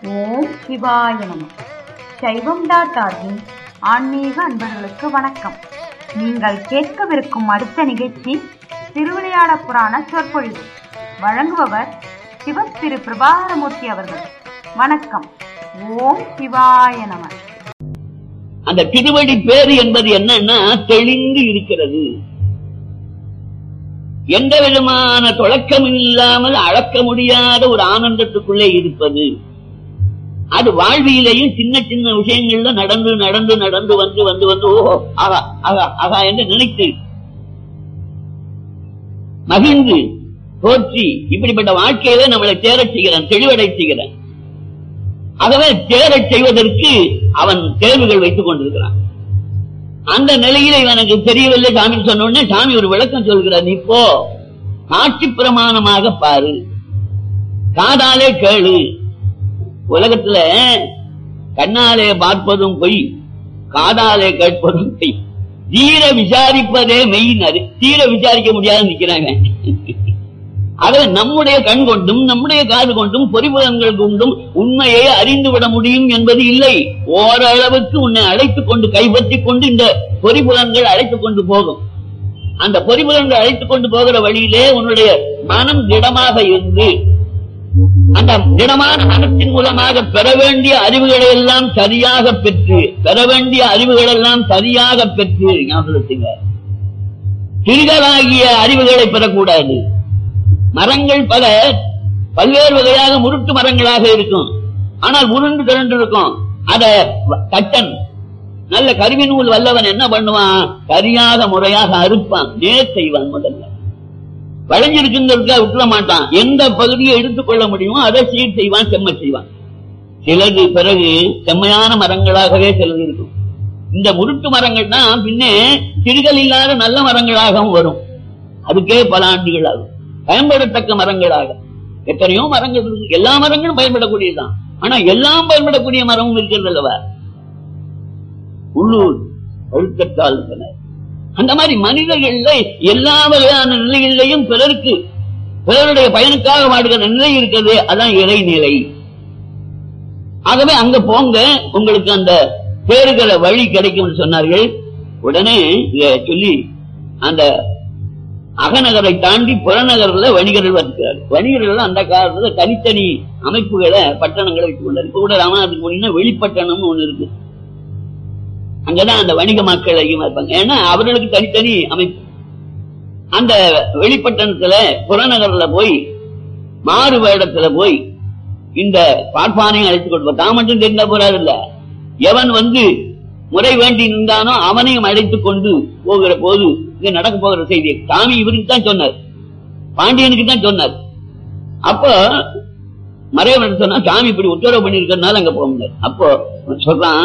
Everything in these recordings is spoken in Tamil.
ஓம் சிவாய நம சைவம் டாட் ஆர்கின் ஆன்மீக அன்பர்களுக்கு வணக்கம் நீங்கள் கேட்கவிருக்கும் அடுத்த நிகழ்ச்சி திருவிளையாட புராண சொற்பொழிவு வழங்குபவர் சிவ திரு பிரபாகரமூர்த்தி அவர்கள் வணக்கம் ஓம் சிவாய நம அந்த திருவடி பேரு என்பது என்னன்னா தெளிந்து இருக்கிறது எந்த விதமான தொடக்கம் இல்லாமல் அளக்க முடியாத ஒரு ஆனந்தத்துக்குள்ளே இருப்பது அது வாழ்வியிலேயும் சின்ன சின்ன விஷயங்கள்ல நடந்து நடந்து நடந்து வந்து வந்து வந்து ஓஹோ ஆகா ஆகா ஆகா என்று நினைத்து மகிழ்ந்து போற்றி இப்படிப்பட்ட வாழ்க்கையில நம்மளை தேரச் செய்கிறான் தெளிவடை செய்கிறான் ஆகவே தேரச் செய்வதற்கு அவன் தேர்வுகள் வைத்துக் கொண்டிருக்கிறான் அந்த நிலையில இவனுக்கு தெரியவில்லை சாமி சொன்ன உடனே சாமி ஒரு விளக்கம் சொல்கிறார் நீ போ காட்சி பிரமாணமாக பாரு காதாலே கேளு உலகத்துல கண்ணாலே பார்ப்பதும் பொய் காதாலே கேட்பதும் பொய் தீர விசாரிப்பதே மெய்னாரு தீர விசாரிக்க முடியாது நிக்கிறாங்க ஆகவே நம்முடைய கண் கொண்டும் நம்முடைய காது கொண்டும் பொறிபுலன்கள் கொண்டும் உண்மையை அறிந்து விட முடியும் என்பது இல்லை ஓரளவுக்கு உன்னை அழைத்துக் கொண்டு கைப்பற்றிக் கொண்டு இந்த பொறிபுலன்கள் அழைத்துக் கொண்டு போகும் அந்த பொறிபுலன்கள் அழைத்துக் கொண்டு போகிற வழியிலே உன்னுடைய மனம் திடமாக இருந்து அந்த திடமான மனத்தின் மூலமாக பெற வேண்டிய அறிவுகளை எல்லாம் சரியாக பெற்று பெற வேண்டிய அறிவுகள் எல்லாம் சரியாக பெற்று ஞாபகத்துங்க சிறுகளாகிய அறிவுகளை பெறக்கூடாது மரங்கள் பல பல்வேறு வகையாக முருட்டு மரங்களாக இருக்கும் ஆனால் உருண்டு திரண்டு இருக்கும் அத கட்டன் நல்ல கருவி நூல் வல்லவன் என்ன பண்ணுவான் சரியாக முறையாக அறுப்பான் நேர் செய்வான் முதல்ல வளைஞ்சிருக்குங்கிறதுக்காக விட்டுற மாட்டான் எந்த பகுதியை எடுத்துக்கொள்ள முடியுமோ அதை சீர் செய்வான் செம்ம செய்வான் சிலது பிறகு செம்மையான மரங்களாகவே சிலது இருக்கும் இந்த முருட்டு மரங்கள் தான் பின்னே சிறுகள் இல்லாத நல்ல மரங்களாகவும் வரும் அதுக்கே பல ஆண்டுகள் ஆகும் பயன்படத்தக்க மரங்களாக எத்தனையோ மரங்கள் இருக்கு எல்லா மரங்களும் பயன்படக்கூடியதுதான் ஆனா எல்லாம் பயன்படக்கூடிய மரமும் இருக்கிறது அல்லவா உள்ளூர் ஒழுக்கத்தால் அந்த மாதிரி மனிதர்கள்ல எல்லா வகையான நிலைகளிலையும் பிறருக்கு பிறருடைய பயனுக்காக வாடுகிற நிலை இருக்கிறது அதான் இறைநிலை ஆகவே அங்க போங்க உங்களுக்கு அந்த பேருகிற வழி கிடைக்கும் சொன்னார்கள் உடனே இத சொல்லி அந்த அகநகரை தாண்டி புறநகர்ல வணிகர்கள் வருகிறார் வணிகர்கள் அந்த காலத்துல தனித்தனி அமைப்புகளை பட்டணங்களை வைத்துக் கொண்டார் இப்ப கூட ராமநாதத்துக்கு போனீங்கன்னா வெளிப்பட்டணம்னு ஒண்ணு இருக்கு அங்கதான் அந்த வணிக மக்கள் அதிகமா இருப்பாங்க ஏன்னா அவர்களுக்கு தனித்தனி அமைப்பு அந்த வெளிப்பட்டணத்துல புறநகர்ல போய் மாறு வேடத்துல போய் இந்த பார்ப்பானையும் அழைத்துக் கொண்டு தான் மட்டும் தெரிந்த போறாது இல்ல எவன் வந்து முறை வேண்டி நின்றானோ அவனையும் அழைத்துக் கொண்டு போகிற போது இங்க நடக்க போகிற செய்தி சாமி இவருக்கு தான் சொன்னார் பாண்டியனுக்கு தான் சொன்னார் அப்போ மறைவன் சொன்னா சாமி இப்படி உத்தரவு பண்ணிருக்கிறதுனால அங்க போக முடியாது அப்போ சொல்றான்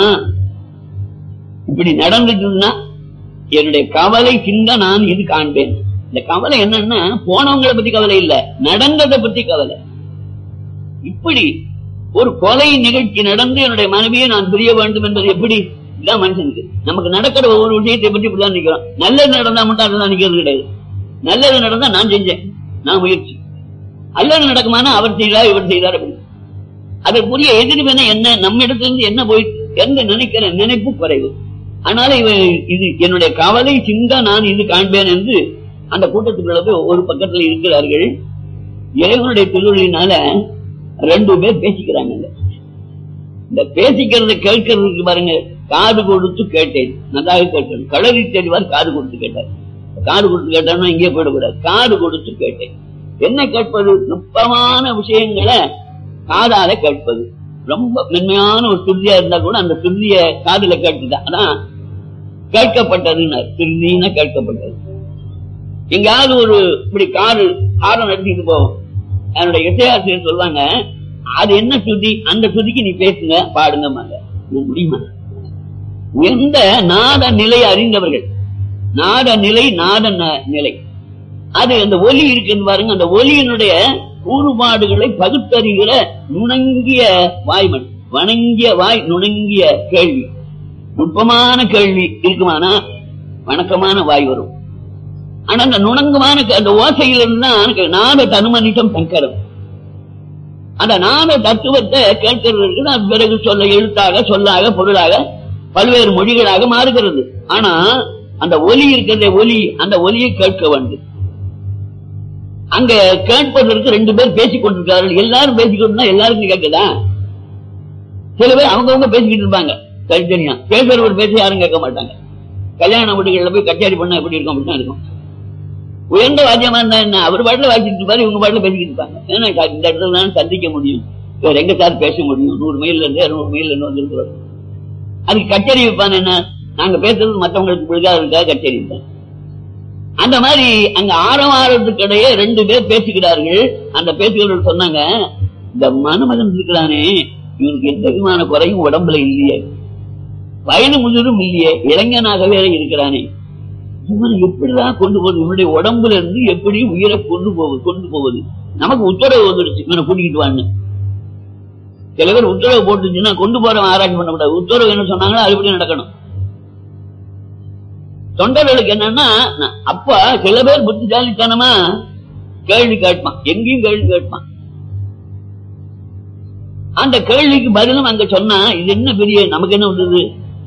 இப்படி நடந்துச்சுன்னா என்னுடைய கவலை சிந்த நான் இது காண்பேன் இந்த கவலை என்னன்னா போனவங்களை பத்தி கவலை இல்ல நடந்ததை பத்தி கவலை இப்படி ஒரு கொலை நிகழ்ச்சி நடந்து என்னுடைய மனைவியை நான் பிரிய வேண்டும் என்பது எப்படி இதான் மனுஷனுக்கு நமக்கு நடக்கிற ஒவ்வொரு விஷயத்தை பற்றி இப்படிதான் நிக்கிறோம் நல்லது நடந்தா மட்டும் அதுதான் நிக்கிறது கிடையாது நல்லது நடந்தா நான் செஞ்சேன் நான் முயற்சி அல்லது நடக்குமானா அவர் செய்தார் இவர் செய்தார் அப்படின்னு அதற்குரிய எதிர்வினை என்ன நம்ம இடத்துல இருந்து என்ன போய் எந்த நினைக்கிற நினைப்பு குறைவு அதனால இவன் இது என்னுடைய கவலை சிந்தா நான் இது காண்பேன் என்று அந்த கூட்டத்துக்குள்ள ஒரு பக்கத்துல இருக்கிறார்கள் இறைவனுடைய திருவள்ளினால ரெண்டு பேர் பேசிக்கிறாங்க இந்த பேசிக்கிறத கேட்கறதுக்கு பாருங்க காது கொடுத்து கேட்டேன் நன்றாக கேட்டேன் களறி தெரிவார் காது கொடுத்து கேட்டார் காது கொடுத்து கேட்டார்னா இங்கே போயிடக்கூடாது காது கொடுத்து கேட்டேன் என்ன கேட்பது நுட்பமான விஷயங்களை காதால கேட்பது ரொம்ப மென்மையான ஒரு துல்லியா இருந்தா கூட அந்த துல்லிய காதுல கேட்டுதான் அதான் கேட்கப்பட்டதுன்னு துல்லினா கேட்கப்பட்டது எங்கேயாவது ஒரு இப்படி காரு காரம் நடத்திட்டு போவோம் என்னுடைய இசையாசிரியர் சொல்லுவாங்க அது என்ன சுதி அந்த சுதிக்கு நீ பேசுங்க பாடுங்க முடியுமா எந்த நாத நிலை அறிந்தவர்கள் நாத நிலை நாத நிலை அது அந்த ஒலி இருக்குன்னு பாருங்க அந்த ஒலியினுடைய கூறுபாடுகளை பகுத்தறிகிற நுணங்கிய வாய்மண் வணங்கிய வாய் நுணங்கிய கேள்வி நுட்பமான கேள்வி இருக்குமானா வணக்கமான வாய் வரும் ஆனா அந்த நுணங்குமான அந்த ஓசையிலிருந்து தான் நாத தனுமனிட்டம் சங்கரம் அந்த நாம தத்துவத்தை கேட்கிறதுக்கு நான் பிறகு சொல்ல எழுத்தாக சொல்லாக பொருளாக பல்வேறு மொழிகளாக மாறுகிறது ஆனா அந்த ஒலி இருக்கிறதே ஒலி அந்த ஒலியை கேட்க வேண்டும் அங்க கேட்பதற்கு ரெண்டு பேர் பேசிக் கொண்டிருக்கிறார்கள் எல்லாரும் பேசிக்கொண்டு எல்லாருக்கும் கேட்குதா சில பேர் அவங்கவுங்க பேசிக்கிட்டு இருப்பாங்க தனித்தனியா பேசுறவர் பேச யாரும் கேட்க மாட்டாங்க கல்யாண வீடுகள்ல போய் கச்சேரி பண்ணா எப்படி இருக்கும் அப்படிதான் இருக்கும் உயர்ந்த வாத்தியமா இருந்தா என்ன அவர் பாட்டுல வாசிட்டு இருப்பாரு இவங்க பாட்டுல பேசிக்கிட்டு இருப்பாங்க ஏன்னா சார் இந்த இடத்துல தான் சந்திக்க முடியும் வேற எங்க சார் பேச முடியும் நூறு மைல்ல இருந்து இருநூறு மைல்ல இருந்து வந்துருக்கிறோம் அதுக்கு கச்சேரி வைப்பான் என்ன நாங்க பேசுறது மத்தவங்களுக்கு பிடிக்காததுக்காக கச்சேரி வைப்பாங்க அந்த மாதிரி அங்க ஆரவாரத்துக்கு இடையே ரெண்டு பேர் பேசிக்கிறார்கள் அந்த பேசுகிறவர்கள் சொன்னாங்க இந்த மணமகன் இருக்கிறானே இவனுக்கு எந்த விதமான குறையும் உடம்புல இல்லையே வயது முதிரும் இல்லையே இளைஞனாகவே இருக்கிறானே இவனை எப்படிதான் கொண்டு போவது இவனுடைய உடம்புல இருந்து எப்படி உயிரை கொண்டு போவது கொண்டு போவது நமக்கு உத்தரவு வந்துடுச்சு இவனை கூட்டிக்கிட்டு வான்னு சில பேர் உத்தரவு போட்டுச்சுன்னா கொண்டு போறவன் ஆராய்ச்சி பண்ணக்கூடாது உத்தரவு என்ன சொன்னாங்களோ அதுபடி நடக்கணும் தொண்டர்களுக்கு என்னன்னா ந- அப்ப சில பேர் புத்திசாலித்தனமா கேள்வி கேட்பான் எங்கேயும் கேள்வி கேட்பான் அந்த கேள்விக்கு பதிலும் அங்க சொன்னா இது என்ன பெரிய நமக்கு என்ன வந்தது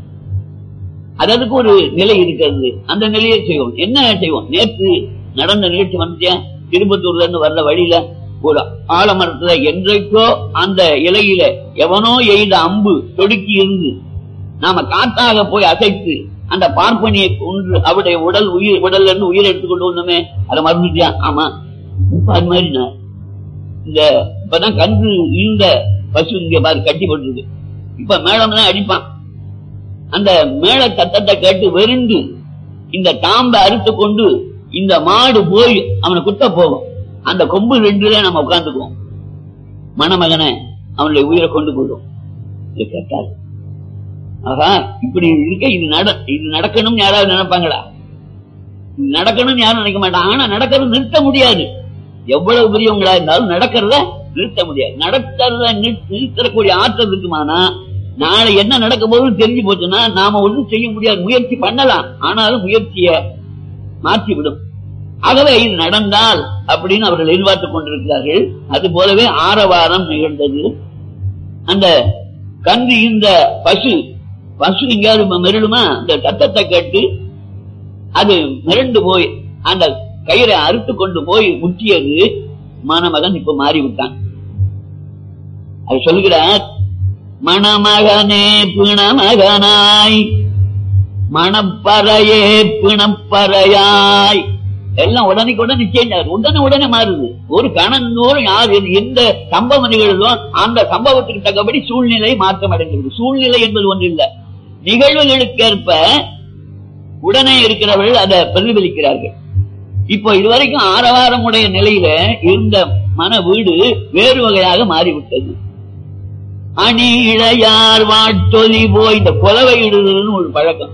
அது அதுக்கு ஒரு நிலை இருக்கிறது அந்த நிலையை செய்வோம் என்ன செய்வோம் நேற்று நடந்த நிகழ்ச்சி வந்துட்டேன் திருப்பத்தூர்ல இருந்து வர்ற வழியில ஒரு ஆலமரத்துல என்றைக்கோ அந்த இலையில எவனோ எய்த அம்பு தொடுக்கி இருந்து நாம காத்தாக போய் அசைத்து அந்த பார்ப்பனியை கொன்று அவருடைய உடல் உயிர் உடல்ல இருந்து உயிரை எடுத்துக்கொண்டு வந்தோமே அதை மறந்துட்டியா ஆமா இப்ப அது மாதிரி நான் இந்த இப்பதான் கன்று இந்த பசு இங்க பாரு கட்டி போட்டுருக்கு இப்ப மேளம் தான் அடிப்பான் அந்த மேள சத்தத்தை கேட்டு வெறுண்டு இந்த தாம்பை அறுத்து கொண்டு இந்த மாடு போய் அவனை குத்த போகும் அந்த கொம்பு ரெண்டுல நம்ம உட்கார்ந்துக்குவோம் மணமகனை அவனுடைய உயிரை கொண்டு போயிடும் இது கேட்டார் ஆகா இப்படி இருக்க இது நட இது நடக்கணும்னு யாராவது நினைப்பாங்களா இது நடக்கணும்னு யாரும் நினைக்க மாட்டாங்க ஆனா நடக்கிறது நிறுத்த முடியாது எவ்வளவு பெரியவங்களா இருந்தாலும் நடக்கிறத நிறுத்த முடியாது நடக்கிறத நிறு- நிறுத்தக்கூடிய ஆற்றல் இருக்குமானா நாளை என்ன நடக்க போகுதுன்னு தெரிஞ்சு போச்சுன்னா நாம ஒன்றும் செய்ய முடியாது முயற்சி பண்ணலாம் ஆனாலும் முயற்சியை மாற்றி விடும் ஆகவே இது நடந்தால் அப்படின்னு அவர்கள் எதிர்பார்த்துக் கொண்டிருக்கிறார்கள் அது போலவே ஆரவாரம் நிகழ்ந்தது அந்த கன்று இந்த பசு பசு எங்கேயாவது மிரளுமா அந்த சத்தத்தை கேட்டு அது மிரண்டு போய் அந்த கயிறை அறுத்து கொண்டு போய் முற்றியது மணமகன் இப்ப மாறி விட்டான் அது சொல்லுகிறார் மணமகனே பிணமகனாய் மணப்பறையே பிணப்பறையாய் எல்லாம் உடனே உடனே சேஞ்ச் ஆகுது உடனே உடனே மாறுது ஒரு கணந்தோறும் யார் எது- எந்த சம்பவம் நிகழ்தோ அந்த சம்பவத்துக்கு தக்கபடி சூழ்நிலை மாற்றம் அடைகிறது சூழ்நிலை என்பது ஒன்று இல்ல நிகழ்வுகளுக்கேற்ப உடனே இருக்கிறவர்கள் அதை பிரதிபலிக்கிறார்கள் இப்போ இதுவரைக்கும் ஆரவாரம் உடைய நிலையில இருந்த மன வீடு வேறு வகையாக மாறிவிட்டது அணி இளையார் வாட்டொலி போய் இந்த புலவை இடுதல்னு ஒரு பழக்கம்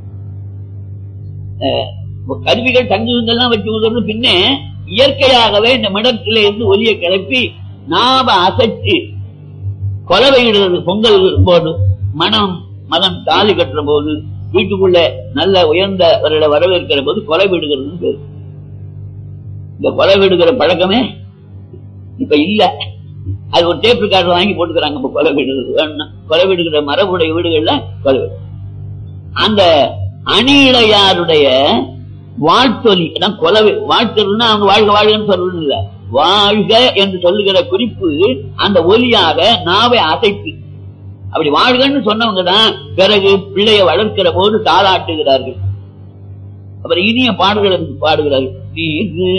அஹ், கருவிகள் தங்குதெல்லாம் வச்சு உதறது பின்னே இயற்கையாகவே இந்த மிடத்திலே இருந்து ஒலியை கிளப்பி நாம அசைச்சு கொலவை இடுறது பொங்கல் போது மனம் மகன் தாலி கட்டுற போது வீட்டுக்குள்ள நல்ல உயர்ந்தவர்களை வரவேற்கிற போது கொலை விடுகிறதுன்னு பேரு இந்த கொலை விடுகிற பழக்கமே இப்ப இல்ல அது ஒரு டேப் ரெக்கார்டர் வாங்கி போட்டுக்கிறாங்க இப்ப கொலை விடுகிறது வேணும்னா கொலை விடுகிற மரபுடைய வீடுகள்ல கொலை விடு அந்த அணியிடையாருடைய வாழ்த்தொலி அதான் கொலை வாழ்த்துறதுன்னா அவங்க வாழ்க வாழ்கன்னு சொல்றது இல்ல வாழ்க என்று சொல்லுகிற குறிப்பு அந்த ஒலியாக நாவை அசைத்து அப்படி வாழ்கன்னு சொன்னவங்க தான் பிறகு பிள்ளைய வளர்க்கிற போது தாளாட்டுகிறார்கள் அப்புறம் இனிய பாடல்களை பாடுகிறார்கள் நீரு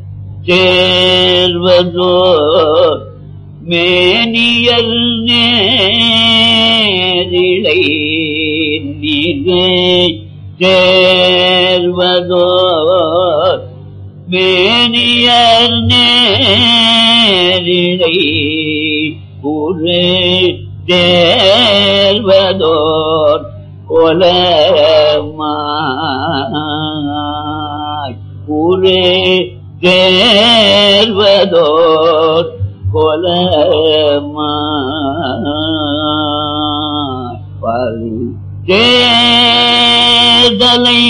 சேர்வதோ மேனியல் நேரிழை நீரு சேர்வதோ மேனியர் நேரிழை ஊரே சேர்வதோர் கொலமாய் ஊரே சேர்வதோர் கொலமாய் பரு தேர்தலை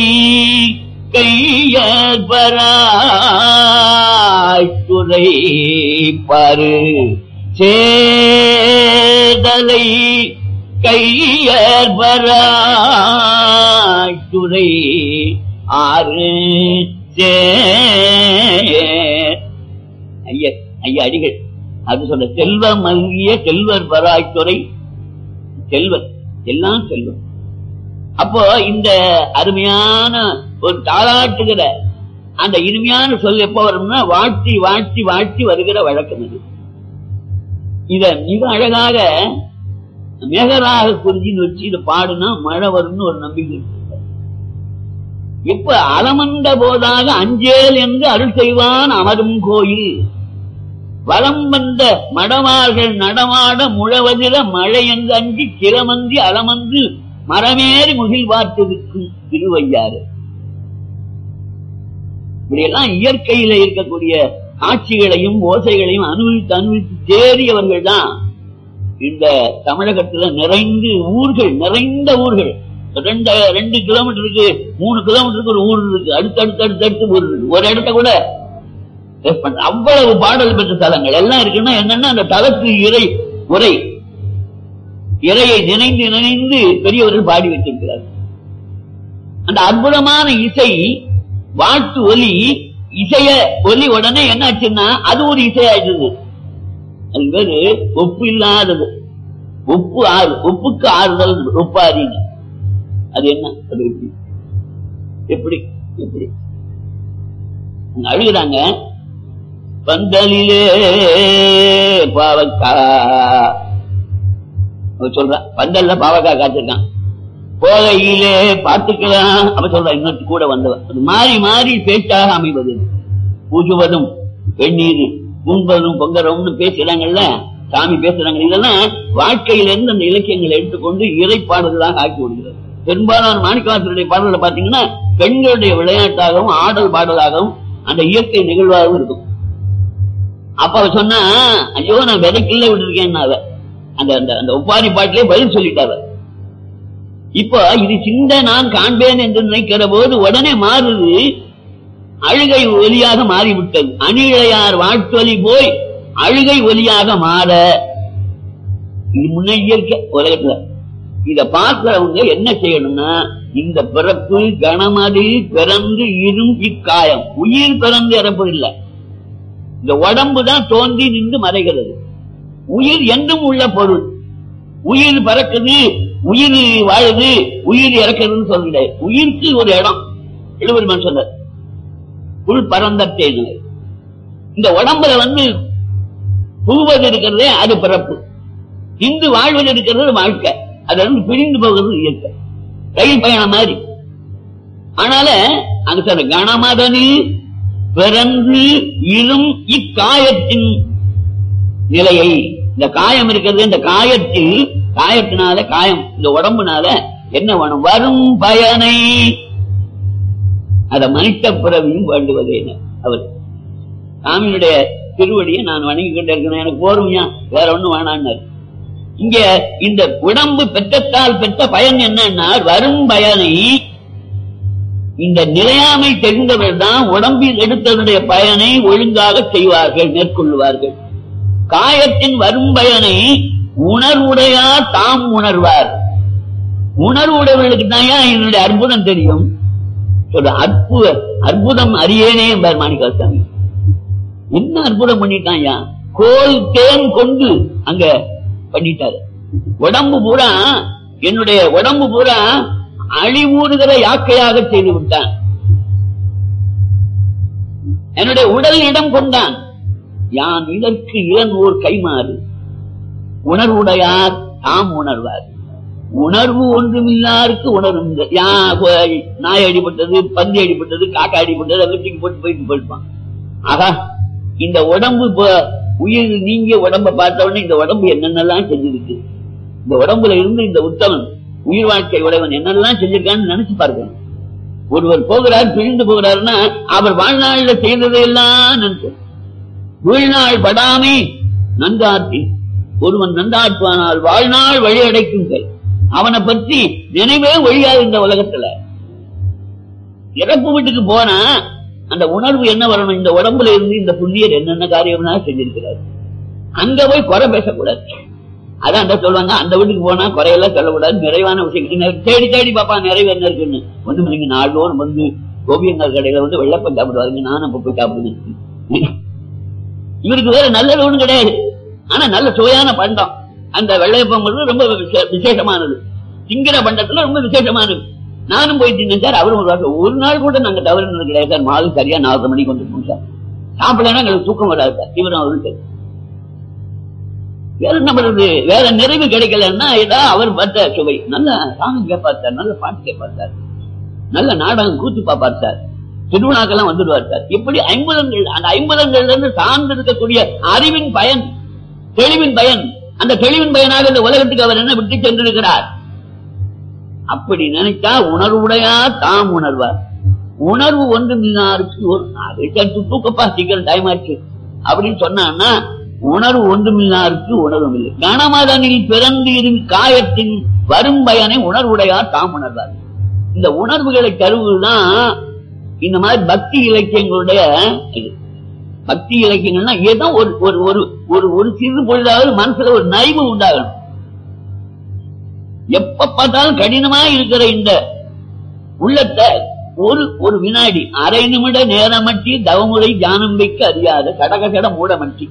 கையற்பராய் துறை பரு சேதலை கையர்பராய் ஆறு சே ஐயா ஐயா அடிகள் அது சொல்ல செல்வம் மல்கிய செல்வர் பராய்த்துறை செல்வர் எல்லாம் செல்வம் அப்போ இந்த அருமையான ஒரு தாளாட்டுகிற அந்த இனிமையான சொல் எப்ப வரும்னா வாழ்த்தி வாழ்த்தி வாழ்த்தி வருகிற வழக்கம் இது இத மிக அழகாக மேகராக குறிஞ்சின்னு வச்சு இதை பாடுனா மழை வரும்னு ஒரு நம்பிக்கை இருக்கு. இப்ப அலமந்த போதாக அஞ்சேல் என்று அருள் செய்வான் அமரும் கோயில் வலம் வந்த மடமார்கள் நடமாட முழவதிர மழை என்று அஞ்சி கிளமந்தி அலமந்து மரமேறி முகில் பார்த்திருக்கும் திருவையாறு இப்படியெல்லாம் இயற்கையில இருக்கக்கூடிய காட்சிகளையும் ஓசைகளையும் அனுபவித்து அனுபவித்து தேறியவர்கள் தான் இந்த தமிழகத்துல நிறைந்து ஊர்கள் நிறைந்த ஊர்கள் ரெண்டு ரெண்டு கிலோமீட்டருக்கு மூணு கிலோமீட்டருக்கு ஒரு ஊர் இருக்கு அடுத்து அடுத்து அடுத்து அடுத்து ஊர் இருக்கு ஒரு இடத்த கூட test பண்ற- அவ்வளவு பாடல் பெற்ற தலங்கள் எல்லாம் இருக்குன்னா என்னன்னா அந்த தலத்து இறை உரை இறையை நினைந்து நினைந்து பெரியவர்கள் பாடி வச்சிருக்கிறார்கள் அந்த அற்புதமான இசை வாழ்த்து ஒலி இசைய ஒலி உடனே என்ன ஆச்சுன்னா அது ஒரு இசையாயிடுது அது பேரு ஒப்பு இல்லாதது ஒப்பு ஆறு ஒப்புக்கு ஆறுதல் ஒப்பாரின்னு அது என்ன அது எப்படி எப்படி எப்படி அவங்க அழுகுறாங்க பந்தலிலே பாவக்கா அவன் சொல்றான் பந்தல்ல பாவக்கா காய்ச்சிருக்கான் போகையிலே பார்த்துக்கலாம் அவன் சொல்றான் இன்னொரு கூட வந்தவன் அது மாறி மாறி பேச்சாக அமைவது பூஜுவதும் வெந்நீர் உண்பதும் பொங்கறவும்னு பேசுறாங்கல்ல சாமி பேசுறாங்க இதெல்லாம் வாழ்க்கையிலிருந்து அந்த இலக்கியங்களை எடுத்துக்கொண்டு இறைப்பாடல்களாக ஆக்கி விடுகிறது பெரும்பாலான மாணிக்கவாசருடைய பாடல்களை பாத்தீங்கன்னா பெண்களுடைய விளையாட்டாகவும் ஆடல் பாடலாகவும் அந்த இயற்கை நிகழ்வாகவும் இருக்கும் அப்ப அவ சொன்னா ஐயோ நான் விதைக்குள்ள விட்டுருக்கேன் அவ அந்த அந்த அந்த ஒப்பாரி பாட்டிலே பதில் சொல்லிட்டாவ இப்போ இது சிந்த நான் காண்பேன் என்று நினைக்கிற போது உடனே மாறுது அழுகை ஒலியாக மாறிவிட்டது அணிழையார் வாழ்த்தொலி போய் அழுகை ஒலியாக மாற இது முன்ன இயற்கை உலகத்துல இத பார்க்கிறவங்க என்ன செய்யணும்னா இந்த பிறப்பு கணமதி பிறந்து இரும் இக்காயம் உயிர் பிறந்து இறப்பதில்லை இந்த உடம்பு தான் தோன்றி நின்று மறைகிறது உயிர் என்றும் உள்ள பொருள் உயிர் பறக்குது உயிர் வாழுது உயிர் இறக்குதுன்னு சொல்லிட உயிருக்கு ஒரு இடம் எழுபெருமான் சொன்னார் புல் பரந்த தேனிலை இந்த உடம்புல வந்து புகுவது இருக்கிறதே அது பிறப்பு இந்து வாழ்வது இருக்கிறது வாழ்க்கை அது வந்து பிரிந்து போகிறது இயற்கை ரயில் பயணம் மாதிரி ஆனால அங்க சொல்ற கணமதனில் பிறந்து இரும் இக்காயத்தின் நிலையை இந்த காயம் இருக்கிறது இந்த காயத்தில் காயத்தினால காயம் இந்த உடம்புனால என்ன வேணும் வரும் பயனை அத மனித பிறவியும் வேண்டுவதே அவர் சாமியுடைய திருவடியை நான் வணங்கி கொண்டு இருக்கிறேன் எனக்கு போருமையா வேற ஒண்ணும் வேணான்னாரு இங்க இந்த உடம்பு பெற்றத்தால் பெற்ற பயன் என்னன்னா வரும் பயனை இந்த நிலையாமை தெரிந்தவர் தான் உடம்பில் எடுத்ததனுடைய பயனை ஒழுங்காக செய்வார்கள் மேற்கொள்வார்கள் காயத்தின் வரும் பயனை உணர்வுடையார் தாம் உணர்வார் உணர்வுடையவர்களுக்கு தான் என்னுடைய அற்புதம் தெரியும் சொல்ற அற்புத அற்புதம் அறியேனே என்பார் மாணிக்காசாமி என்ன அற்புதம் பண்ணிட்டான்யா கோல் தேன் கொண்டு அங்க பண்ணிட்டாரு உடம்பு பூரா என்னுடைய உடம்பு பூரா அழிவூறுகிற யாக்கையாக செய்து விட்டான் என்னுடைய உடல் இடம் கொண்டான் யான் இதற்கு இளங்கோர் கைமாறு உணர்வுடையார் தாம் உணர்வார் உணர்வு ஒன்றுமில்லாருக்கு உணரும் யா போய் நாய் அடிபட்டது பந்தி அடிபட்டது காக்கா அடிபட்டது அதை தூக்கி போட்டு போயிட்டு போயிருப்பான் ஆகா இந்த உடம்பு ப- உயிர் நீங்கிய உடம்ப பார்த்த உடனே இந்த உடம்பு என்னென்னலாம் செஞ்சிருக்கு இந்த உடம்புல இருந்து இந்த உத்தமன் உயிர் வாழ்க்கை உடையவன் என்னெல்லாம் செஞ்சிருக்கான்னு நினைச்சு பார்க்கணும் ஒருவர் போகிறார் பிரிந்து போகிறாருன்னா அவர் வாழ்நாள்ல செய்ததையெல்லாம் நினைச்சு வீழ்நாள் படாமை நன்றாற்றி ஒருவன் நன்றாற்றுவானால் வாழ்நாள் வழி அடைக்கும் கை அவனை பற்றி நினைவே ஒழியாது இந்த உலகத்துல இறப்பு வீட்டுக்கு போனா அந்த உணர்வு என்ன வரணும் இந்த உடம்புல இருந்து இந்த புண்ணியர் என்னென்ன காரியம்னா செஞ்சிருக்கிறார் அங்க போய் குறை பேசக்கூடாது அதான் அந்த சொல்லுவாங்க அந்த வீட்டுக்கு போனா குறையெல்லாம் சொல்லக்கூடாது நிறைவான விஷயம் தேடி தேடி பாப்பா நிறைவு என்ன இருக்குன்னு ஒண்ணு இல்லைங்க நாள்தோறும் வந்து கோபியங்கால் கடையில வந்து வெள்ளப்பம் சாப்பிடுவாருங்க நானும் அப்ப போய் சாப்பிடுவேன் இவருக்கு வேற நல்லது ஒண்ணும் கிடையாது ஆனா நல்ல சுவையான பண்டம் அந்த வெள்ளையப்பங்கிறது ரொம்ப விசே- விசேஷமானது சிங்கிற பண்டத்துல ரொம்ப விசேஷமானது நானும் போய் தின்னேன் சார் அவரும் ஒரு வாரம் ஒரு நாள் கூட நாங்க தவறுனது கிடையாது சார் மாலை சரியா நாலரை மணிக்கு வந்துருக்கோம் சார் சாப்பிடலன்னா எங்களுக்கு தூக்கம் வராது சார் இவரும் அவரும் சரி வேற என்ன பண்றது வேற நிறைவு கிடைக்கலன்னா ஏதா அவர் பார்த்த சுவை நல்ல சாமி கேட்பார் சார் நல்ல பாட்டு கேட்பார் சார் நல்ல நாடகம் கூத்து பார்ப்பார் சார் திருவிழாக்கெல்லாம் வந்துடுவார் சார் இப்படி ஐம்பதங்கள் அந்த ஐம்பதங்கள்ல இருந்து சார்ந்து இருக்கக்கூடிய அறிவின் பயன் தெளிவின் பயன் அந்த தெளிவின் பயனாக இந்த உலகத்துக்கு அவர் என்ன விட்டு சென்றிருக்கிறார் அப்படி நினைச்சா உணர்வுடையா தாம் உணர்வார் உணர்வு ஒன்று மீனாருக்கு ஒரு அதை சற்று தூக்கப்பா சீக்கிரம் டைம் ஆச்சு அப்படின்னு சொன்னான்னா உணர்வு ஒன்றுமில்லாருக்கு உணர்வும் இல்லை கணமதனில் பிறந்து இரு காயத்தின் வரும் பயனை உணர்வுடையார் தாம் உணர்வார் இந்த உணர்வுகளை தருவதுதான் இந்த மாதிரி பக்தி இலக்கியங்களுடைய இது பக்தி இலக்கியங்கள்னா ஏதோ ஒரு ஒரு ஒரு ஒரு ஒரு சிறு பொழுதாவது மனசுல ஒரு நைவு உண்டாகணும் எப்ப பார்த்தாலும் கடினமா இருக்கிற இந்த உள்ளத்தை ஒரு ஒரு வினாடி அரை நிமிட நேரமட்டி தவமுறை தியானம் வைக்க அறியாத கடகசட மூடமட்டி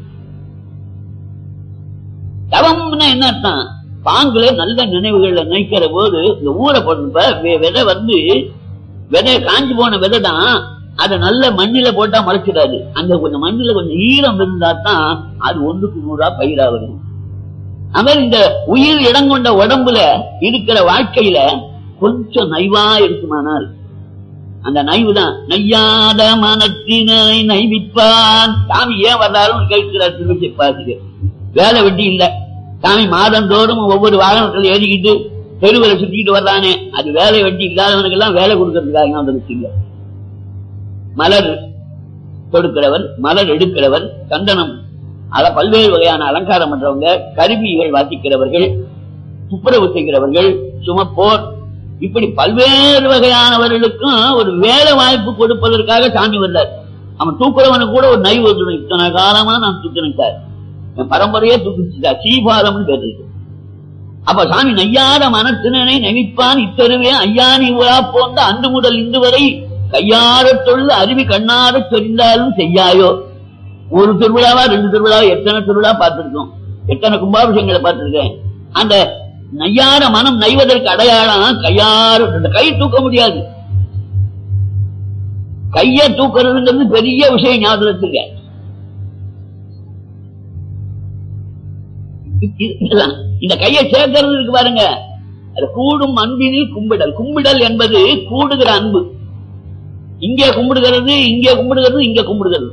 தவம்னா என்ன அர்த்தம் பாங்குல நல்ல நினைவுகள்ல நினைக்கிற போது இந்த ஊரை போடுறப்ப வெ- விதை வந்து விதை காஞ்சு போன விதை தான் அதை நல்ல மண்ணில போட்டா முளைச்சிடாது அந்த கொஞ்சம் மண்ணில கொஞ்சம் ஈரம் இருந்தா தான் அது ஒன்றுக்கு நூறா பயிரா வரும் அவர் இந்த உயிர் இடம் கொண்ட உடம்புல இருக்கிற வாழ்க்கையில கொஞ்சம் நைவா இருக்குமானால் அந்த நைவு தான் நையாத மனத்தினை நைவிப்பான் சாமி ஏன் வந்தாலும் கேட்கிறார் திருச்சி பாத்துக்கு வேலை வெட்டி இல்ல சாமி மாதந்தோறும் ஒவ்வொரு வாகனத்துல ஏறிக்கிட்டு தெருவில் சுத்திக்கிட்டு வர்றானே அது வேலை வெட்டி இல்லாதவனுக்கு எல்லாம் வேலை கொடுக்கறதுக்காக தான் வந்துருச்சுங்க மலர் கொடுக்கிறவர் மலர் எடுக்கிறவர் சந்தனம் அத பல்வேறு வகையான அலங்காரம் பண்றவங்க கருவிகள் வாசிக்கிறவர்கள் துப்புரவு செய்கிறவர்கள் சுமப்போர் இப்படி பல்வேறு வகையானவர்களுக்கும் ஒரு வேலை வாய்ப்பு கொடுப்பதற்காக சாமி வந்தார் அவன் தூக்குறவனுக்கு கூட ஒரு நைவு வந்துடும் இத்தனை காலமா நான் தூக்கினேன் சார் என் பரம்பரையே தூக்கிச்சுட்டா சீபாலம்னு பேர் இருக்கு அப்ப சாமி நையாத மனத்தினனை நெவிப்பான் இத்தருவே ஐயானி உலா போந்த அன்று முதல் இன்று வரை கையாரத் தொழுது அருவி கண்ணாரத் தெரிந்தாலும் செய்யாயோ ஒரு திருவிழாவா ரெண்டு திருவிழாவா எத்தனை திருவிழா பார்த்திருக்கோம் எத்தனை கும்பாபிஷேகங்களை பார்த்திருக்கேன் அந்த நையார மனம் நைவதற்கு அடையாளம் கையாறு இந்த கை தூக்க முடியாது கைய தூக்குறதுங்கிறது பெரிய விஷயம் ஞாபகத்துக்கு இதெல்லாம் இந்த கையை சேர்க்கிறது இருக்கு பாருங்க அது கூடும் அன்பினில் கும்பிடல் கும்பிடல் என்பது கூடுகிற அன்பு இங்கே கும்பிடுகிறது இங்கே கும்பிடுகிறது இங்கே கும்பிடுகிறது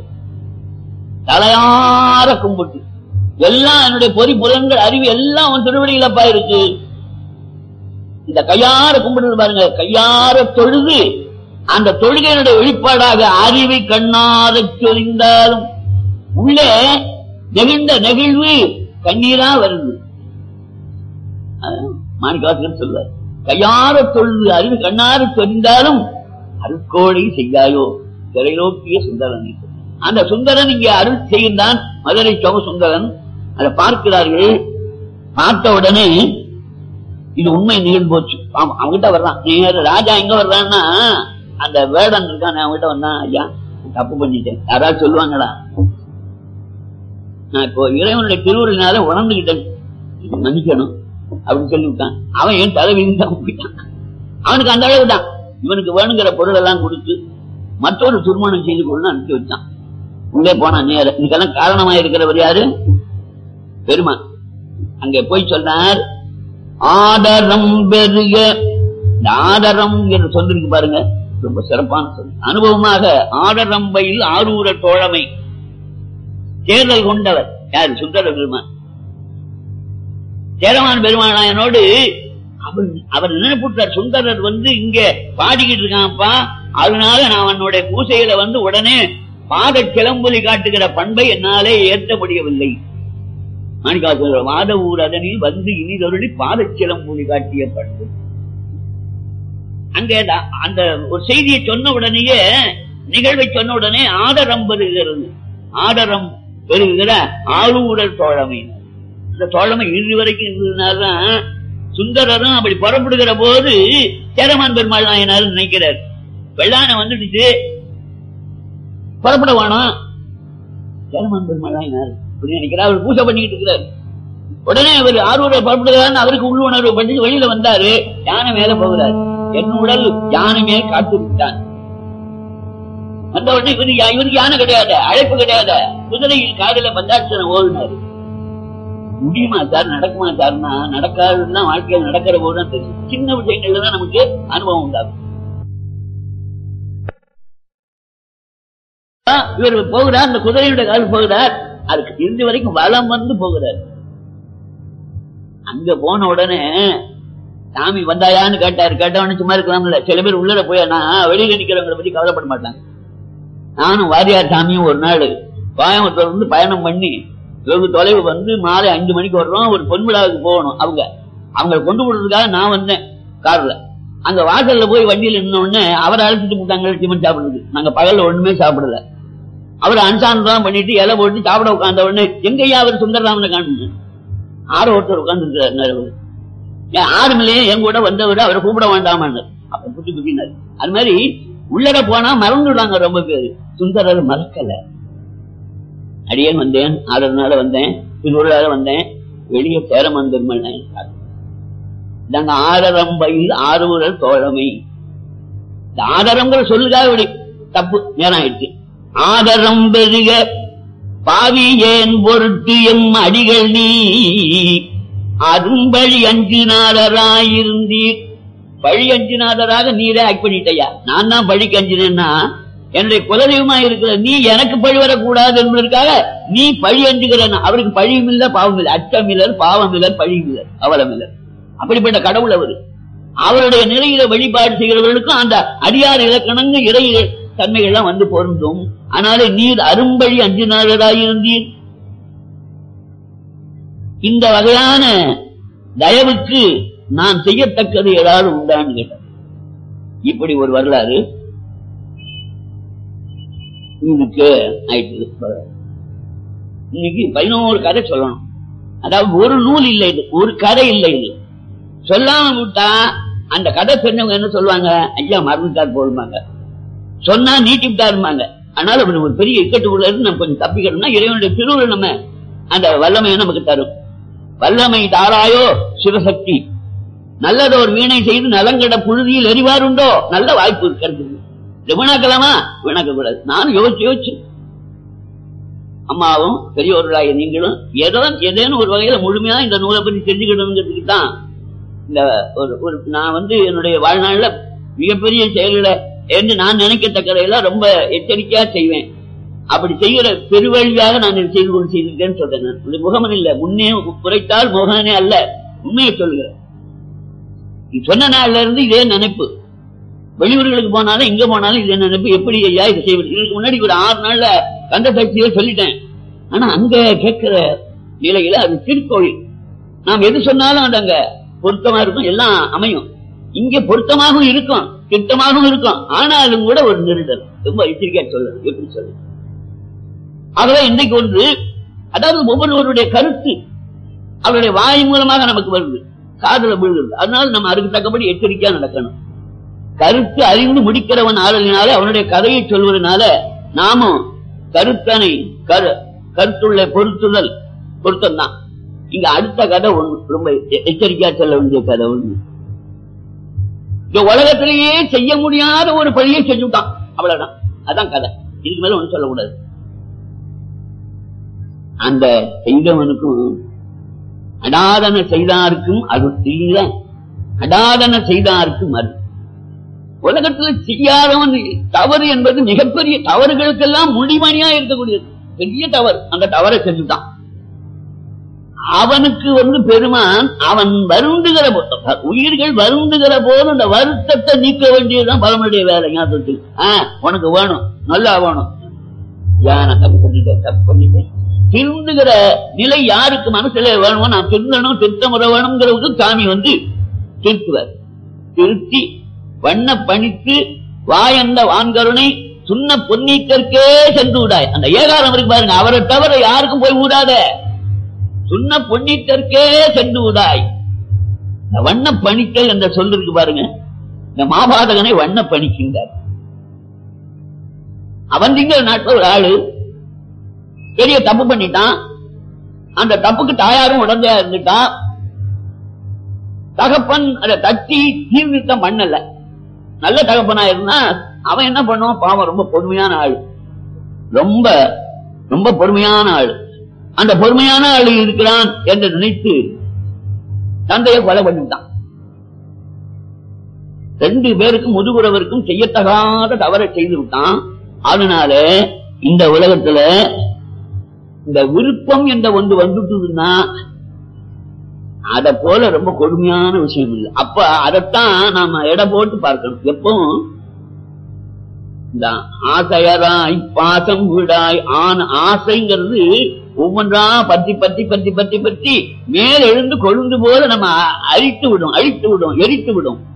தலையார கும்பிட்டு எல்லாம் என்னுடைய பொறி புலன்கள் அறிவு எல்லாம் அவன் திருவடியிலப்பா இருக்கு இந்த கையார கும்பிடுறது பாருங்க கையார தொழுது அந்த தொழுகையினுடைய வெளிப்பாடாக அறிவை கண்ணாத சொரிந்தாலும் உள்ளே நெகிழ்ந்த நெகிழ்வு கண்ணீரா வருது மாணிக்காசர் சொல்வார் கையார தொழுது அறிவு கண்ணார சொரிந்தாலும் அருக்கோடை செய்யாயோ சிறை நோக்கிய சுந்தரன் அந்த சுந்தரன் இங்கே அருள் செய்கின்றான் மதுரை சோம சுந்தரன் அதை பார்க்கிறார்கள் பார்த்த உடனே இது உண்மை நிகழ்ந்து போச்சு அவன் அவன்கிட்ட வர்றான் நேர ராஜா எங்க வர்றான்னா அந்த வேடன் இருக்கான் அவன்கிட்ட வந்தான் ஐயா தப்பு பண்ணிட்டேன் யாராவது சொல்லுவாங்களா நான் இப்போ இறைவனுடைய திருவுருளினால உணர்ந்துகிட்டேன் இது மன்னிக்கணும் அப்படின்னு சொல்லி விட்டான் அவன் என் தலை விழுந்தான் போயிட்டான் அவனுக்கு அந்த அளவு தான் இவனுக்கு வேணுங்கிற பொருள் எல்லாம் கொடுத்து மற்றொரு திருமணம் செய்து கொண்டு அனுப்பி வச்சான் உள்ளே போனான் நேர இதுக்கெல்லாம் காரணமா இருக்கிறவர் யாரு பெருமான் அங்கே போய் சொன்னார் ஆதரம் பெருக இந்த ஆதரம் என்று சொல்லிருக்கு பாருங்க ரொம்ப சிறப்பான சொல் அனுபவமாக ஆடரம்பையில் ஆரூர தோழமை தேர்தல் கொண்டவர் யார் சுந்தர பெருமான் சேரமான் பெருமானாயனோடு அவர் அவர் நினைப்புட்டார் சுந்தரர் வந்து இங்க பாடிக்கிட்டு இருக்கான்ப்பா அதனால நான் அவனுடைய பூசையில வந்து உடனே பாத கிளம்பொலி காட்டுகிற பண்பை என்னாலே ஏற்ற முடியவில்லை மாணிக்காசர் வாத ஊர் அதனில் வந்து இனிதொருளி பாத கிளம்பொலி காட்டிய பண்பு அங்கே த- அந்த ஒரு செய்தியை சொன்ன உடனேயே நிகழ்வை சொன்ன உடனே ஆடரம் வருகிறது ஆடரம் பெறுகிற ஆளுடல் தோழமை இந்த தோழமை இறுதி வரைக்கும் இருந்ததுனாலதான் சுந்தரரும் அப்படி புறப்படுகிற போது சேரமான் பெருமாள் நாயனார் நினைக்கிறார் வெள்ளான வந்துடுச்சு புறப்பட வேணும் சேரமான் பெருமாள் நாயனார் அப்படி நினைக்கிறார் அவர் பூஜை பண்ணிக்கிட்டு இருக்கிறார் உடனே அவர் ஆரூரை புறப்படுகிறான்னு அவருக்கு உள்ளுணர்வு பண்ணி வெளியில வந்தாரு யானை மேல போகிறார் என் உடல் யானை மேல் காத்து விட்டான் வந்த உடனே இவரு யா- இவருக்கு யானை கிடையாது அழைப்பு கிடையாது குதிரையில் காதல பந்தாட்சரம் ஓடுனாரு முடியுமா சார் நடக்குமா சார்னா நடக்காதுன்னா வாழ்க்கையில் நடக்கிற போதுதான் தெரியும் சின்ன விஷயங்கள்ல தான் நமக்கு அனுபவம் உண்டாகும் ஆ, இவர் போகிறார் அந்த குதிரையோட கால் போகிறார் அதுக்கு இறுதி வரைக்கும் வலம் வந்து போகிறார் அங்க போன உடனே சாமி வந்தாயான்னு கேட்டாரு கேட்டவனு சும்மா இருக்கலாம்ல சில பேர் உள்ளர போய் நான் வெளியில நிக்கிறவங்களை பத்தி கவலைப்பட மாட்டாங்க நானும் வாரியார் சாமியும் ஒரு நாள் கோயம்புத்தூர் வந்து பயணம் பண்ணி வெகு தொலைவு வந்து மாலை அஞ்சு மணிக்கு வர்றோம் ஒரு பொன் விழாவுக்கு போகணும் அவங்க அவங்களை கொண்டு விடுறதுக்காக நான் வந்தேன் கார்ல அங்க வாசல்ல போய் வண்டியில நின்ன உடனே அவரை அழைச்சிட்டு போட்டாங்க டிஃபன் சாப்பிடுறதுக்கு நாங்க பகல்ல ஒண்ணுமே சாப்பிடல அவர் அன்சானம் பண்ணிட்டு இலை போட்டு சாப்பிட உட்கார்ந்த உடனே எங்கய்யா அவர் சுந்தரராமனை காணுங்க ஆறு ஒருத்தர் உட்கார்ந்து ஏன் ஆறும் இல்லையே என் கூட வந்தவர் அவரை கூப்பிட வேண்டாமான்னு அப்ப புத்தி புத்தினாரு அது மாதிரி உள்ளட போனா மறந்துடுறாங்க ரொம்ப பேரு சுந்தரர் மறக்கல அடியேன் வந்தேன் ஆறு நாள் வந்தேன் திருவிழால வந்தேன் வெளியே சேரமன் பெருமாள் நாயனார். நாங்க ஆரரம்பையில் ஆறுமுறை தோழமை இந்த ஆதரங்கிற சொல்லுக்காக இப்படி தப்பு நேரம் ஆயிடுச்சு ஆதரம் பெருக பாவி ஏன் பொருட்டு எம் அடிகள் நீ அரும்பழி அஞ்சுநாதராயிருந்தீர் பழி அஞ்சுநாதராக நீரே ஆக்ட் பண்ணிட்டயா நான் தான் பழிக்கு அஞ்சினேன்னா என்னுடைய குலதெய்வமா இருக்கிற நீ எனக்கு பழி வரக்கூடாது என்பதற்காக நீ பழி அஞ்சுகிறேன் அவருக்கு பழியும் இல்ல பாவம் இல்லை அச்சம் இல்லர் பாவம் இல்லர் பழியும் இல்லர் அவலம் இல்லர் அப்படிப்பட்ட கடவுள் அவர் அவருடைய நிலையில வழிபாடு செய்கிறவர்களுக்கும் அந்த அடியார் இலக்கணங்க இறை தன்மைகள்லாம் வந்து பொருந்தும் ஆனாலே நீர் அரும்பழி அஞ்சினாரராயிருந்தீர் இந்த வகையான தயவுக்கு நான் செய்யத்தக்கது ஏதாவது உண்டான்னு கேட்டார் இப்படி ஒரு வரலாறு இதுக்கு ஆயிட்டு இன்னைக்கு பதினோரு கதை சொல்லணும் அதாவது ஒரு நூல் இல்லை இது ஒரு கதை இல்லை இது சொல்லாம விட்டா அந்த கதை சொன்னவங்க என்ன சொல்லுவாங்க ஐயா மறந்துட்டார் போடுவாங்க சொன்னா நீட்டி விட்டாருமாங்க அதனால அப்படி ஒரு பெரிய இக்கட்டுக்குள்ள இருந்து நம்ம கொஞ்சம் தப்பிக்கணும்னா இறைவனுடைய திருவுள்ள நம்ம அந்த வல்லமையை நமக்கு தரும் வல்லமை தாராயோ சிவசக்தி நல்லதோர் வீணை செய்து நலங்கட புழுதியில் எரிவாருண்டோ நல்ல வாய்ப்பு இருக்கிறது இதை வீணாக்கலாமா வீணாக்க கூடாது நானும் யோசிச்சு யோசிச்சு அம்மாவும் பெரியோர்களாகிய நீங்களும் ஏதோ ஏதேனும் ஒரு வகையில முழுமையா இந்த நூலை பத்தி தெரிஞ்சுக்கணுங்கிறதுக்கு தான் இந்த ஒரு ஒரு நான் வந்து என்னுடைய வாழ்நாள்ல மிகப்பெரிய செயல்களை என்று நான் நினைக்கத்தக்கதையெல்லாம் ரொம்ப எச்சரிக்கையா செய்வேன் அப்படி செய்கிற பெருவழியாக நான் இதை செய்து கொண்டு செய்திருக்கேன்னு சொல்றேன் நான். இது முகமன் இல்ல முன்னே குறைத்தால் முகனே அல்ல உண்மையை சொல்கிறேன் இது சொன்ன நாள்ல இருந்து இதே நினைப்பு வெளியூர்களுக்கு போனாலும் எங்க போனாலும் இதே நினைப்பு எப்படி ஐயா இதை செய்வது இதுக்கு முன்னாடி ஒரு ஆறு நாள்ல கந்த சக்தியை சொல்லிட்டேன் ஆனா அங்க கேட்கிற நிலையில அது திருக்கோயில் நாம் எது சொன்னாலும் அது அங்க பொருத்தமா இருக்கும் எல்லாம் அமையும் இங்க பொருத்தமாகவும் இருக்கும் திட்டமாகவும் இருக்கும் ஆனாலும் கூட ஒரு நெருடல் ரொம்ப எச்சரிக்கையா சொல்றது எப்படி சொல்றது ஆகவே இன்றைக்கு ஒன்று அதாவது ஒவ்வொருவருடைய கருத்து அவருடைய வாய் மூலமாக நமக்கு வருது காதுல விழுகிறது அதனால நம்ம அதுக்கு தக்கபடி எச்சரிக்கையா நடக்கணும் கருத்து அறிந்து முடிக்கிறவன் ஆளுனால அவனுடைய கதையை சொல்வதனால நாமும் கருத்தனை கரு கருத்துள்ள பொருத்துதல் பொருத்தம் தான் இங்க அடுத்த கதை ஒண்ணு ரொம்ப எ- எச்சரிக்கையா சொல்ல வேண்டிய கதை ஒண்ணு இந்த உலகத்திலேயே செய்ய முடியாத ஒரு பழியை செஞ்சுட்டான் அவ்வளவுதான் அதான் கதை இதுக்கு மேல ஒண்ணும் சொல்லக்கூடாது அந்த செய்தவனுக்கும் அடாதன செய்தாருக்கும் அது இல்ல அடாதன செய்தாருக்கும் அது உலகத்துல செய்யாதவன் தவறு என்பது மிகப்பெரிய தவறுகளுக்கெல்லாம் முடிமணியா இருக்கக்கூடியது பெரிய தவறு அந்த தவறை செஞ்சுட்டான் அவனுக்கு வந்து பெருமான் அவன் வருந்துகிற போ- உயிர்கள் வருந்துகிற போது அந்த வருத்தத்தை நீக்க வேண்டியதுதான் பலனுடைய வேலை ஞாபகத்தில் ஆஹ் உனக்கு வேணும் நல்லா வேணும் யா, நான் தப்பு பண்ணிட்டேன் தப்பு பண்ணிட்டேன் திருந்துகிற நிலை யாருக்கு மனசுல வேணுமோ நான் திருந்தணும் திருத்தமுறை வேணுங்கிறவங்க சாமி வந்து திருத்துவார் திருத்தி வண்ண பணித்து வாயந்த வான்கருணை சுண்ண பொன்னீக்கற்கே சென்று விடாய் அந்த ஏகாரம் இருக்கு பாருங்க அவரை தவிர யாருக்கும் போய் விடாத சுண்ண பொன்னீக்கற்கே சென்று விடாய் இந்த வண்ண பணிக்கல் என்ற சொல் இருக்கு பாருங்க இந்த மாபாதகனை வண்ண பணிக்கின்றார் அவன் திங்கிற நாட்டுல ஒரு ஆளு பெரிய தப்பு பண்ணிட்டான் அந்த தப்புக்கு தாயாரும் உடந்தையா இருந்துட்டான் தகப்பன் அதை தட்டி தீர்வித்த மண்ணல்ல நல்ல தகப்பனா இருந்தா அவன் என்ன பண்ணுவான் பாவம் ரொம்ப பொறுமையான ஆளு ரொம்ப ரொம்ப பொறுமையான ஆளு அந்த பொறுமையான ஆளு இருக்கிறான் என்று நினைத்து தந்தையை கொலை பண்ணிட்டான் ரெண்டு பேருக்கும் முதுகுறவருக்கும் செய்யத்தகாத தவறை செய்து விட்டான் அதனால இந்த உலகத்துல இந்த விருப்பம் என்ற ஒன்று வந்துட்டுதுன்னா அத போல ரொம்ப கொடுமையான விஷயம் இல்லை அப்ப அதைத்தான் நாம எடை போட்டு பார்க்கணும் எப்பவும் இந்த ஆசையராய் பாசம் விடாய் ஆன ஆசைங்கிறது ஒவ்வொன்றா பத்தி பத்தி பத்தி பத்தி பத்தி மேல் எழுந்து கொழுந்து போல நம்ம அ- அழித்து விடும் அழித்து விடும் எரித்து விடும்